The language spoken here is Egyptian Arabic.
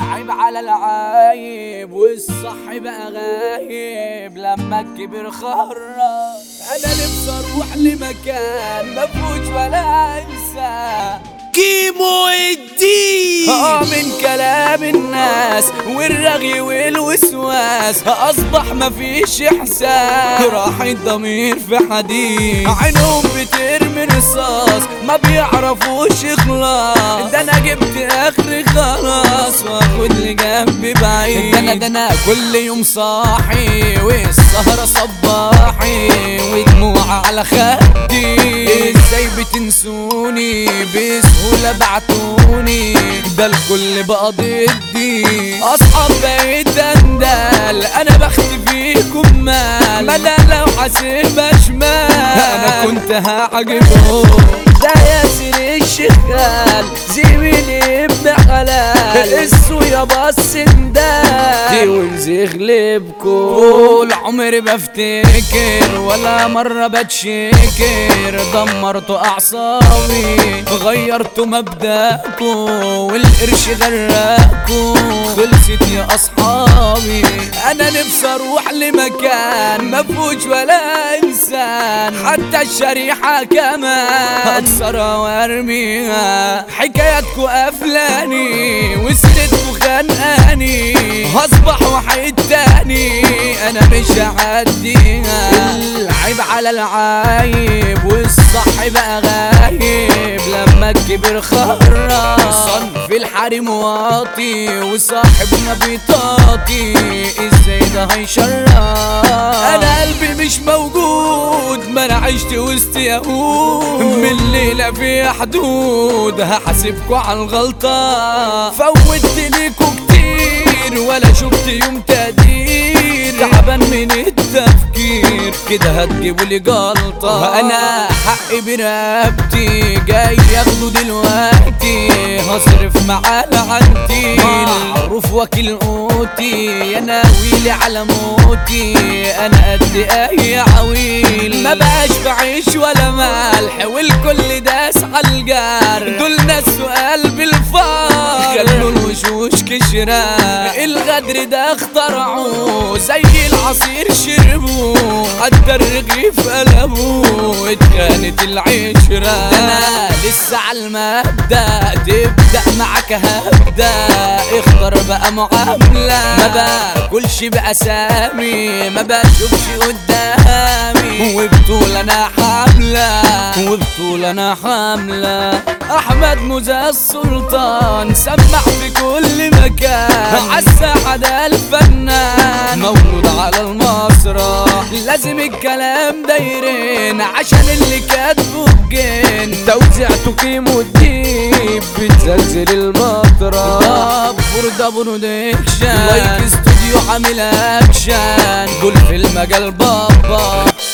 عيب على العايب والصح بقى غايب لما الكبر خرب انا نفسي اروح لمكان مفهوش ولا انسى كيمو الدين اه من كلام الناس والرغي والوسواس اصبح مفيش احساس راح الضمير في حديد عينهم بترمي رصاص ما بيعرفوش اخلاص ده انا جبت اخري خلاص واخد اللي جنبي بعيد ده انا ده انا كل يوم صاحي والسهرة صباحي ودموع على خدي ازاي بتنسوني بسهولة بعتوني ده الكل بقى ضدي اصحاب بقيت اندال انا بختي فيكم مال ما انا لو حاسبها شمال انا كنت هعجبهم ده ياسر الشغال زميلي ابن حلال اسو يا بص اندال ويلز يغلبكم طول عمري بفتكر ولا مرة بتشكر دمرتوا اعصابي غيرتوا مبدأكم والقرش غرقكم خلصت يا اصحابي انا نفسي اروح لمكان مفهوش ولا انسان حتى الشريحة كمان اكسرها وارميها حكاياتكو قفلاني وسيرتكو خانقاني هصبح وحيد تاني انا مش هعديها العيب على العايب والصح بقى غايب لما الكبر خرب صنف الحريم واطي وصاحبنا بيطاطي ازاي ده هيشرب انا قلبي مش موجود ما انا عشت وسط يهود من الليلة في حدود هحاسبكوا على الغلطة فوتت ليكوا كتير ولا شفت يوم تقدير تعبان من التفكير كده هتجيبوا لي جلطة انا حقي برقبتي جاي ياخده دلوقتي هصرف معاه لعنتي معروف وكيل قوتي انا ويلي على موتي انا قد اي عويل ما بقاش بعيش ولا ملح والكل داس على الجار دول ناس وقلب الفار خلوا الوشوش كشرة الغدر ده اخترعوه زي العصير شربوه حتى الرغيف قلبوه اتخانت العشرة انا لسه على المبدأ تبدأ معاك هبدأ اختار بقى معاملة ما باكلش بأسامي ما بشوفش قدامي وبطول انا حاملة وبطول انا حاملة احمد موزة السلطان سمع في كل مكان عالساحة ده الفنان مولود على المسرح لازم الكلام دايرين عشان اللي كاتبه الجن توزيعته كيمو الديب بتزلزل المطرح فرده برودكشن لايك استوديو عامل اكشن دول في المجال بابا